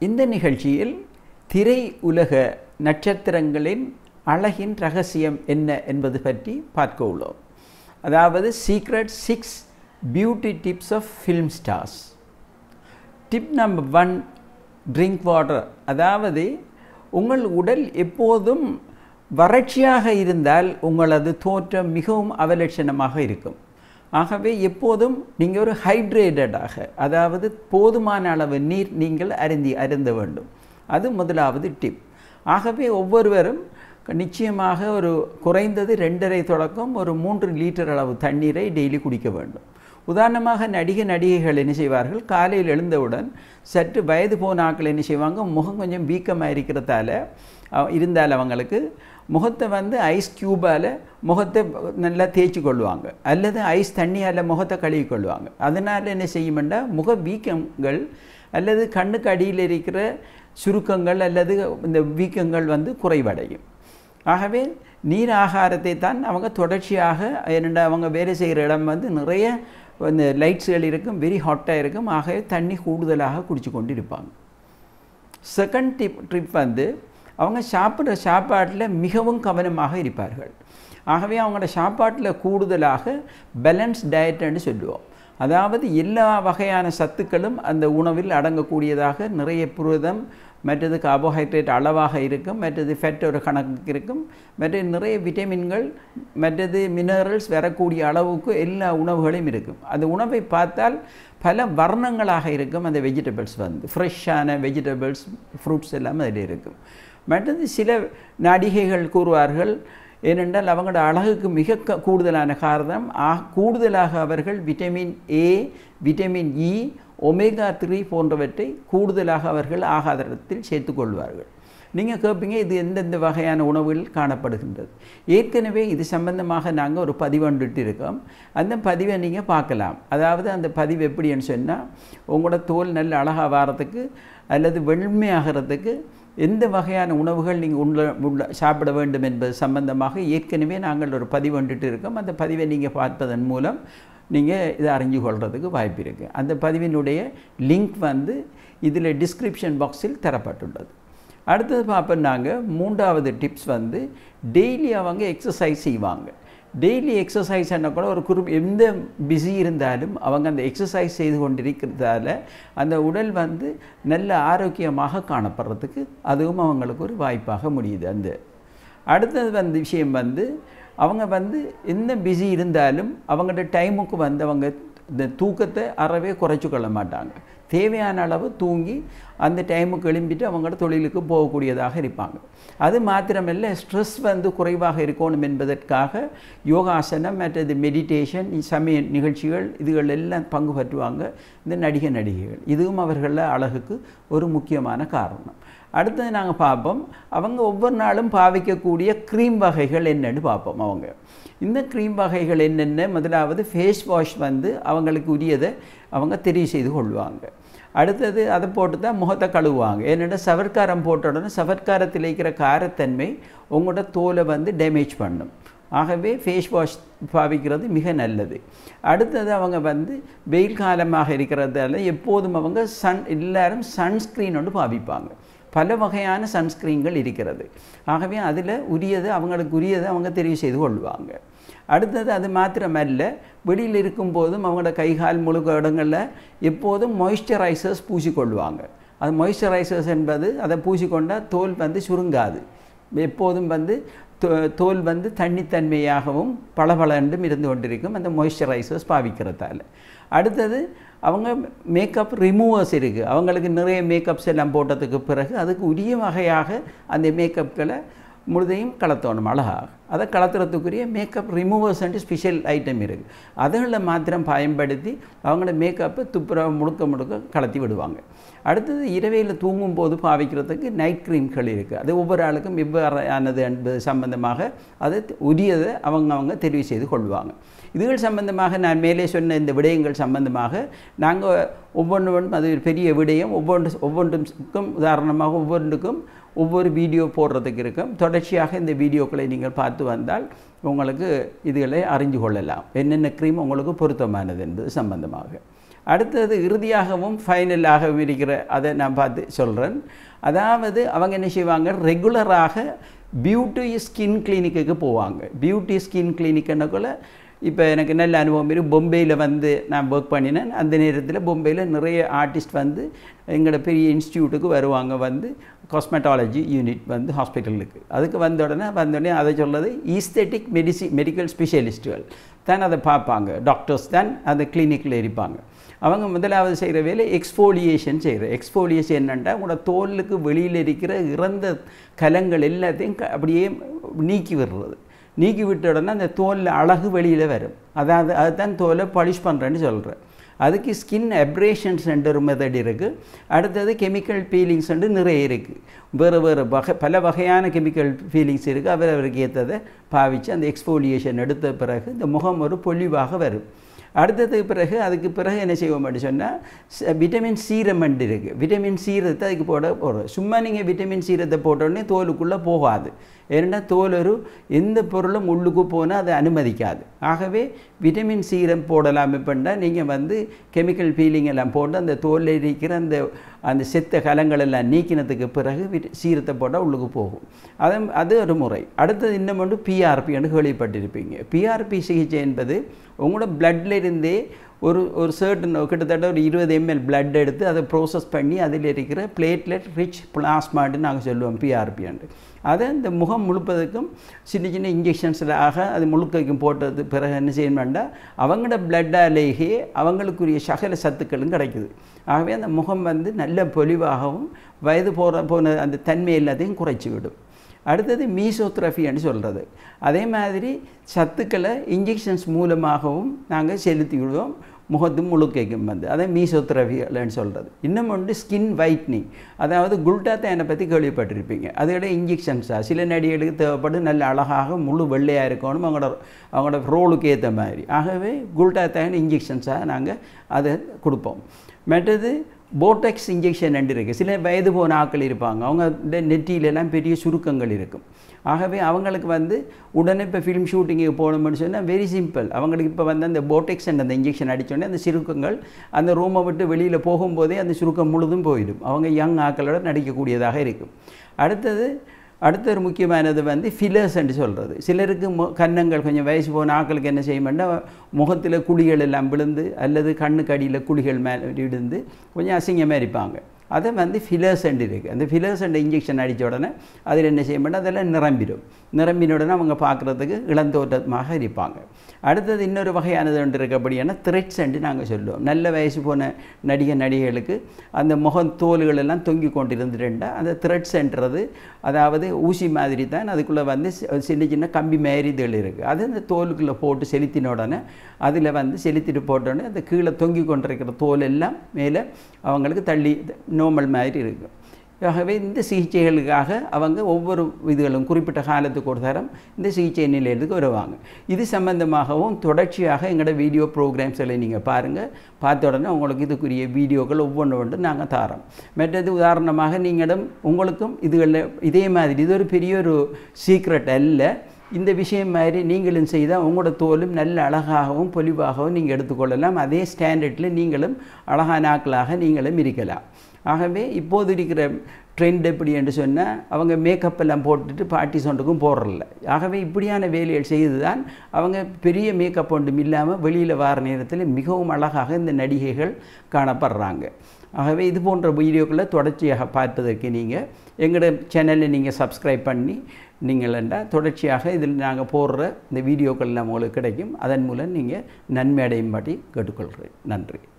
இந்த நிகழ்ச்சியில் திரை உலக நட்சத்திரங்களின் அழகின் ரகசியம் என்ன என்பது பற்றி பார்க்க உள்ளோம் அதாவது secret six beauty tips of film stars tip number one drink water அதாவது உங்கள் உடல் எப்போதும் வறட்சியாக இருந்தால் உங்களது தோற்றம் மிகவும் அவலட்சணமாக இருக்கும் ஆகவே எப்போதும் நீங்கள் ஒரு ஹைட்ரேட்டடாக அதாவது போதுமான அளவு நீர் நீங்கள் அருந்தி அருந்த வேண்டும் அது முதலாவது டிப் ஆகவே ஒவ்வொருவரும் நிச்சயமாக ஒரு குறைந்தது ரெண்டரை தொடக்கம் ஒரு மூன்று லிட்டர் அளவு தண்ணீரை டெய்லி குடிக்க வேண்டும் உதாரணமாக நடிகை நடிகைகள் என்ன செய்வார்கள் காலையில் எழுந்தவுடன் சற்று வயது போன ஆட்கள் என்ன செய்வாங்க முகம் கொஞ்சம் வீக்கமாக இருக்கிறதால இருந்தால் அவங்களுக்கு முகத்தை வந்து ஐஸ் க்யூபால் முகத்தை நல்லா தேய்ச்சி கொள்வாங்க அல்லது ஐஸ் தண்ணியால் முகத்தை கழுவி கொள்வாங்க அதனால் என்ன செய்யுமெண்டா முக வீக்கங்கள் அல்லது கண்ணுக்கு அடியில் இருக்கிற சுருக்கங்கள் அல்லது இந்த வீக்கங்கள் வந்து குறைவடையும் ஆகவே நீர் ஆகாரத்தை தான் அவங்க தொடர்ச்சியாக என்னென்ன அவங்க வேலை செய்கிற இடம் வந்து நிறைய இந்த லைட்ஸ்கள் இருக்கும் வெரி ஹாட்டாக இருக்கும் ஆகவே தண்ணி கூடுதலாக குடிச்சு கொண்டு இருப்பாங்க செகண்ட் டிப் ட்ரிப் வந்து அவங்க சாப்பிட்ற சாப்பாட்டில் மிகவும் கவனமாக இருப்பார்கள் ஆகவே அவங்களோட சாப்பாட்டில் கூடுதலாக பேலன்ஸ் டயட்னு சொல்லுவோம் அதாவது எல்லா வகையான சத்துக்களும் அந்த உணவில் அடங்கக்கூடியதாக நிறைய புரதம் மற்றது கார்போஹைட்ரேட் அளவாக இருக்கும் மற்றது ஃபெட் ஒரு கணக்கு இருக்கும் மற்றது நிறைய விட்டமின்கள் மற்றது மினரல்ஸ் வரக்கூடிய அளவுக்கு எல்லா உணவுகளையும் இருக்கும் அந்த உணவை பார்த்தால் பல வர்ணங்களாக இருக்கும் அந்த வெஜிடபிள்ஸ் வந்து ஃப்ரெஷ்ஷான வெஜிடபிள்ஸ் ஃப்ரூட்ஸ் எல்லாம் அதில் இருக்கும் மற்றது சில நடிகைகள் கூறுவார்கள் ஏனென்றால் அவங்களோட அழகுக்கு மிக கூடுதலான காரணம் ஆ கூடுதலாக அவர்கள் vitamin A vitamin E omega three போன்றவற்றை கூடுதலாக அவர்கள் ஆகாரத்தில் சேர்த்துக்கொள்வார்கள் நீங்கள் கேட்பீங்க இது எந்தெந்த வகையான உணவுகள் காணப்படுகின்றது ஏற்கனவே இது சம்பந்தமாக நாங்கள் ஒரு பதிவண்டுட்டு இருக்கோம் அந்த பதிவை நீங்கள் பார்க்கலாம் அதாவது அந்த பதிவு எப்படின்னு சொன்னால் உங்களோட தோல் நல்ல அழகாக வாரத்துக்கு அல்லது வெண்மையாகிறதுக்கு எந்த வகையான உணவுகள் நீங்கள் உள்ள உள்ள சாப்பிட வேண்டும் என்பது சம்பந்தமாக ஏற்கனவே நாங்கள் ஒரு பதிவு வந்துட்டு இருக்கோம் அந்த பதிவை நீங்கள் பார்ப்பதன் மூலம் நீங்கள் இதை அறிஞ்சு கொள்கிறதுக்கு வாய்ப்பு இருக்குது அந்த பதிவினுடைய லிங்க் வந்து இதில் டிஸ்கிரிப்ஷன் பாக்ஸில் தரப்பட்டுள்ளது அடுத்தது பார்ப்போம் நாங்கள் மூன்றாவது டிப்ஸ் வந்து டெய்லி அவங்க எக்ஸசைஸ் செய்வாங்க டெய்லி எக்ஸசைஸ் என்ன கூட ஒரு குறிப் எந்த பிஸி இருந்தாலும் அவங்க அந்த எக்ஸசைஸ் செய்து கொண்டிருக்கிறதால அந்த உடல் வந்து நல்ல ஆரோக்கியமாக காணப்படுறதுக்கு அதுவும் அவங்களுக்கு ஒரு வாய்ப்பாக முடியுது அந்த அடுத்தது வந்து விஷயம் வந்து அவங்க வந்து எந்த பிஸி இருந்தாலும் அவங்களோட டைமுக்கு வந்து அவங்க இந்த தூக்கத்தை அறவே குறைச்சி கொள்ள மாட்டாங்க தேவையான அளவு தூங்கி அந்த டைமுக்கு எழும்பிட்டு அவங்களோட தொழிலுக்கு போகக்கூடியதாக இருப்பாங்க அது மாத்திரமல்ல ஸ்ட்ரெஸ் வந்து குறைவாக இருக்கணும் என்பதற்காக யோகாசனம் மற்றது மெடிடேஷன் சமய நிகழ்ச்சிகள் இதுகள் எல்லாம் பங்கு பற்றுவாங்க இந்த நடிகை நடிகைகள் இதுவும் அவர்களில் அழகுக்கு ஒரு முக்கியமான காரணம் அடுத்தது நாங்கள் பார்ப்போம் அவங்க ஒவ்வொரு நாளும் பாவிக்கக்கூடிய க்ரீம் வகைகள் என்னென்னு பார்ப்போம் அவங்க இந்த க்ரீம் வகைகள் என்னென்ன முதலாவது ஃபேஸ் வாஷ் வந்து அவங்களுக்கு உரியதை அவங்க தெரிவு செய்து கொள்வாங்க அடுத்தது அதை போட்டு தான் முகத்தை கழுவுவாங்க ஏன்னா சவர்க்காரம் போட்ட உடனே சவர்க்காரத்தில் இருக்கிற காரத்தன்மை உங்களோட தோலை வந்து டேமேஜ் பண்ணும் ஆகவே ஃபேஸ் வாஷ் பாவிக்கிறது மிக நல்லது அடுத்தது அவங்க வந்து வெயில் காலமாக இருக்கிறதால எப்போதும் அவங்க சன் எல்லாரும் சன்ஸ்க்ரீன் ஒன்று பாவிப்பாங்க பல வகையான சன்ஸ்க்ரீன்கள் இருக்கிறது ஆகவே அதில் உரியது அவங்களுக்கு உரியதை அவங்க தெரிவு செய்து கொள்வாங்க அடுத்தது அது மாத்திரமல்ல வெளியில் இருக்கும்போதும் அவங்களோட கை கால் முழுக்க இடங்களில் எப்போதும் மாய்ஸ்சரைசர்ஸ் பூசிக்கொள்வாங்க அது மாய்ஸ்சரைசர்ஸ் என்பது அதை பூசிக்கொண்டால் தோல் வந்து சுருங்காது எப்போதும் வந்து தோல் வந்து தண்ணித்தன்மையாகவும் பளபளன்றும் இருந்து கொண்டிருக்கும் அந்த மாய்ஸ்சரைசர்ஸ் பாவிக்கிறதால அடுத்தது அவங்க மேக்கப் ரிமூவர்ஸ் இருக்குது அவங்களுக்கு நிறைய மேக்கப்ஸ் எல்லாம் போட்டதுக்கு பிறகு அதுக்கு உரிய வகையாக அந்த மேக்கப்களை முழுதையும் கலத்தணும் அழகாக அதை கலத்துறதுக்குரிய மேக்கப் ரிமூவர்ஸ்ன்ட்டு ஸ்பெஷல் ஐட்டம் இருக்குது அதுகளில் மாத்திரம் பயன்படுத்தி அவங்களோட மேக்கப்பை துப்புர முழுக்க முழுக்க கலத்தி விடுவாங்க அடுத்தது இரவையில் தூங்கும் போது பாவிக்கிறதுக்கு நைட் க்ரீம்கள் இருக்குது அது ஒவ்வொரு ஆளுக்கும் எவ்வாறானது என்பது சம்பந்தமாக அதை உரியதை அவங்க அவங்க தெரிவு செய்து கொள்வாங்க இதுகள் சம்பந்தமாக நான் மேலே சொன்ன இந்த விடயங்கள் சம்பந்தமாக நாங்கள் ஒவ்வொன்றும் அது ஒரு பெரிய விடயம் ஒவ்வொன்று ஒவ்வொன்றுக்கும் உதாரணமாக ஒவ்வொன்றுக்கும் ஒவ்வொரு வீடியோ போடுறதுக்கு இருக்கும் தொடர்ச்சியாக இந்த வீடியோக்களை நீங்கள் பார்த்து வந்தால் உங்களுக்கு இதுகளை அறிஞ்சு கொள்ளலாம் என்னென்ன க்ரீம் உங்களுக்கு பொருத்தமானது என்பது சம்பந்தமாக அடுத்தது இறுதியாகவும் ஃபைனலாகவும் இருக்கிற அதை நான் பார்த்து சொல்கிறேன் அதாவது அவங்க என்ன செய்வாங்க ரெகுலராக பியூட்டி ஸ்கின் கிளினிக்குக்கு போவாங்க பியூட்டி ஸ்கின் கிளினிக்குன்னக்குள்ள இப்போ எனக்கு நல்ல அனுபவம் இருக்குது பொம்பையில் வந்து நான் ஒர்க் பண்ணினேன் அந்த நேரத்தில் பொம்பையில் நிறைய ஆர்டிஸ்ட் வந்து எங்களோட பெரிய இன்ஸ்டியூட்டுக்கு வருவாங்க வந்து காஸ்மெட்டாலஜி யூனிட் வந்து ஹாஸ்பிட்டலுக்கு அதுக்கு வந்த உடனே வந்த உடனே அதை சொல்கிறது ஈஸ்தெட்டிக் மெடிசி மெடிக்கல் ஸ்பெஷலிஸ்ட்டுகள் தான் அதை பார்ப்பாங்க டாக்டர்ஸ் தான் அந்த கிளினிக்கில் இருப்பாங்க அவங்க முதலாவது செய்கிற வேலை எக்ஸ்போலியேஷன் செய்கிற எக்ஸ்போலியேஷன் என்னென்னா உங்களோட தோலுக்கு வெளியில் இருக்கிற இறந்த கலங்கள் எல்லாத்தையும் க- அப்படியே நீக்கி விடுறது நீக்கி விட்ட உடனே அந்த தோலில் அழகு வெளியில் வரும் அதாவது அதுதான் தோலை பாலிஷ் பண்ணுறேன்னு சொல்கிறேன் அதுக்கு ஸ்கின் அப்ரேஷன்ஸ் ஒரு மெத்தட் இருக்குது அடுத்தது கெமிக்கல் பீலிங்ஸ் நிறைய இருக்குது வேறு வேறு வகை பல வகையான கெமிக்கல் ஃபீலிங்ஸ் இருக்குது அவர் அவருக்கு ஏற்றதை பாவித்து அந்த எக்ஸ்போலியேஷன் எடுத்த பிறகு இந்த முகம் ஒரு பொலிவாக வரும் அடுத்ததுக்கு பிறகு அதுக்கு பிறகு என்ன செய்வோம் அப்படின்னு சொன்னால் விட்டமின் சீரமெண்ட் இருக்குது விட்டமின் சீரத்தை அதுக்கு போட போடுறோம் சும்மா நீங்கள் விட்டமின் சீரத்தை போட்டோடனே தோலுக்குள்ளே போகாது ஏன்னா தோல் ஒரு எந்த பொருளும் உள்ளுக்கு போனால் அதை அனுமதிக்காது ஆகவே விட்டமின் சீரம் போடலாம் இப்போண்டா நீங்கள் வந்து கெமிக்கல் பீலிங் எல்லாம் போட்டு அந்த தோலில் இருக்கிற அந்த அந்த செத்த கலங்கள் எல்லாம் நீக்கினதுக்கு பிறகு விட் சீரத்தை போட்டால் உள்ளுக்கு போகும் அது அது ஒரு முறை அடுத்தது இன்னும் ஒன்று பிஆர்பின்னு கேள்விப்பட்டிருப்பீங்க பிஆர்பி சிகிச்சை என்பது உங்களோட பிளட்ல இருந்தே ஒரு ஒரு சர்டன் கிட்டத்தட்ட ஒரு இருபது எம்எல் blood எடுத்து அதை ப்ரோசஸ் பண்ணி அதில் இருக்கிற பிளேட்லெட் ரிச் பிளாஸ்மான்னு நாங்கள் சொல்லுவோம் பிஆர்பின்ட்டு அதை இந்த முகம் முழுப்பதுக்கும் சின்ன சின்ன இன்ஜெக்ஷன்ஸில் ஆக அது முழுக்கைக்கும் போட்டது பிறகு என்ன செய்ய வேண்டாம் அவங்களோட பிளட்டாலேயே அவங்களுக்குரிய சகல சத்துக்களும் கிடைக்குது ஆகவே அந்த முகம் வந்து நல்ல பொலிவாகவும் வயது போகிற போன அந்த தன்மை எல்லாத்தையும் குறைச்சி விடும் அடுத்தது மீசோத்ரஃபின்னு சொல்கிறது அதே மாதிரி சத்துக்களை இன்ஜெக்ஷன்ஸ் மூலமாகவும் நாங்கள் செலுத்தி விடுவோம் முகத்து முழுக்கைக்கும் வந்து அதை மீசோத்ரஃபின்னு சொல்கிறது இன்னும் ஒன்று ஸ்கின் வைட்னிங் அதாவது குல்டாத்தேனை பற்றி கேள்விப்பட்டிருப்பீங்க அதோட இன்ஜெக்ஷன்ஸாக சில நடிகளுக்கு தேவைப்படும் நல்ல அழகாக முழு வெள்ளையாக இருக்கணும் அவங்களோட அவங்களோட ரோலுக்கு ஏற்ற மாதிரி ஆகவே குல்டாத்தேன் இன்ஜெக்ஷன்ஸாக நாங்கள் அதை கொடுப்போம் மற்றது போட்டெக்ஸ் இன்ஜெக்ஷன் ரெண்டு இருக்குது சில வயது போன ஆட்கள் இருப்பாங்க அவங்க நெற்றியிலெல்லாம் பெரிய சுருக்கங்கள் இருக்கும் ஆகவே அவங்களுக்கு வந்து உடனே இப்போ ஃபிலிம் ஷூட்டிங்குக்கு போகணும்னு சொன்னால் வெரி சிம்பிள் அவங்களுக்கு இப்போ வந்து அந்த போட்டெக்ஸ் அந்த இன்ஜெக்ஷன் அடித்தோடனே அந்த சுருக்கங்கள் அந்த ரூமை விட்டு வெளியில் போகும்போதே அந்த சுருக்கம் முழுதும் போயிடும் அவங்க யங் ஆக்களோட நடிக்கக்கூடியதாக இருக்கும் அடுத்தது அடுத்த ஒரு முக்கியமானது வந்து ஃபில்லர்ஸ் என்று சொல்கிறது சிலருக்கு மு கன்னங்கள் கொஞ்சம் வயசு போன ஆட்களுக்கு என்ன செய்யணும்னா முகத்தில் குழிகள் எல்லாம் விழுந்து அல்லது கண்ணுக்கு அடியில் குழிகள் மேலே விழுந்து கொஞ்சம் அசிங்கமாக இருப்பாங்க அதை வந்து ஃபிலர்ஸ் இருக்குது அந்த ஃபிலர்ஸ் இன்ஜெக்ஷன் அடித்த உடனே அதில் என்ன செய்ய மாட்டோம் அதெல்லாம் நிரம்பிடும் நிரம்பின உடனே அவங்க பார்க்குறதுக்கு இளந்தோட்டமாக இருப்பாங்க அடுத்தது இன்னொரு வகையானது ஒன்று இருக்கு அப்படின்னா த்ரெட்ஸ் என்று நாங்கள் சொல்லுவோம் நல்ல வயசு போன நடிகை நடிகைகளுக்கு அந்த முகம் தோல்கள் எல்லாம் தொங்கி கொண்டிருந்துட்டா அந்த த்ரெட்ஸ்ன்றது அதாவது ஊசி மாதிரி தான் அதுக்குள்ளே வந்து சி- சின்ன சின்ன கம்பி மாதிரி இதழ் இருக்குது அது அந்த தோலுக்குள்ளே போட்டு செலுத்தின உடனே அதில் வந்து செலுத்திட்டு போட்டோடனே அந்த கீழே தொங்கி கொண்டிருக்கிற தோல் எல்லாம் மேலே அவங்களுக்கு தள்ளி நார்மல் மாதிரி இருக்கும் ஆகவே இந்த சிகிச்சைகளுக்காக அவங்க ஒவ்வொரு இதுகளும் குறிப்பிட்ட காலத்துக்கு ஒரு தரம் இந்த சிகிச்சை நிலையத்துக்கு வருவாங்க இது சம்பந்தமாகவும் தொடர்ச்சியாக எங்களோட வீடியோ ப்ரோக்ராம்ஸில் நீங்கள் பாருங்கள் பார்த்த உடனே உங்களுக்கு இதுக்குரிய வீடியோக்கள் ஒவ்வொன்று ஒன்று நாங்கள் தாரோம் மற்றது உதாரணமாக நீங்களும் உங்களுக்கும் இதுகளில் இதே மாதிரி இது ஒரு பெரிய ஒரு சீக்ரெட் அல்ல இந்த விஷயம் மாதிரி நீங்களும் செய்தால் உங்களோட தோலும் நல்ல அழகாகவும் பொலிவாகவும் நீங்கள் எடுத்துக்கொள்ளலாம் அதே ஸ்டாண்டர்டில் நீங்களும் அழகான ஆக்களாக நீங்களும் இருக்கலாம் ஆகவே இப்போது இருக்கிற ட்ரெண்ட் எப்படி என்று சொன்னால் அவங்க மேக்கப் எல்லாம் போட்டுட்டு பார்ட்டி சொண்டுக்கும் போடுறதில்ல ஆகவே இப்படியான வேலைகள் செய்து தான் அவங்க பெரிய மேக்கப் ஒன்றும் இல்லாமல் வெளியில் வர நேரத்தில் மிகவும் அழகாக இந்த நடிகைகள் காணப்படுறாங்க ஆகவே இது போன்ற வீடியோக்களை தொடர்ச்சியாக பார்ப்பதற்கு நீங்கள் எங்களோட சேனலை நீங்கள் சப்ஸ்கிரைப் பண்ணி நீங்கள் என்றால் தொடர்ச்சியாக இதில் நாங்கள் போடுற இந்த வீடியோக்கள் எல்லாம் உங்களுக்கு கிடைக்கும் அதன் மூலம் நீங்கள் நன்மை அடையும்படி கேட்டுக்கொள்கிறேன் நன்றி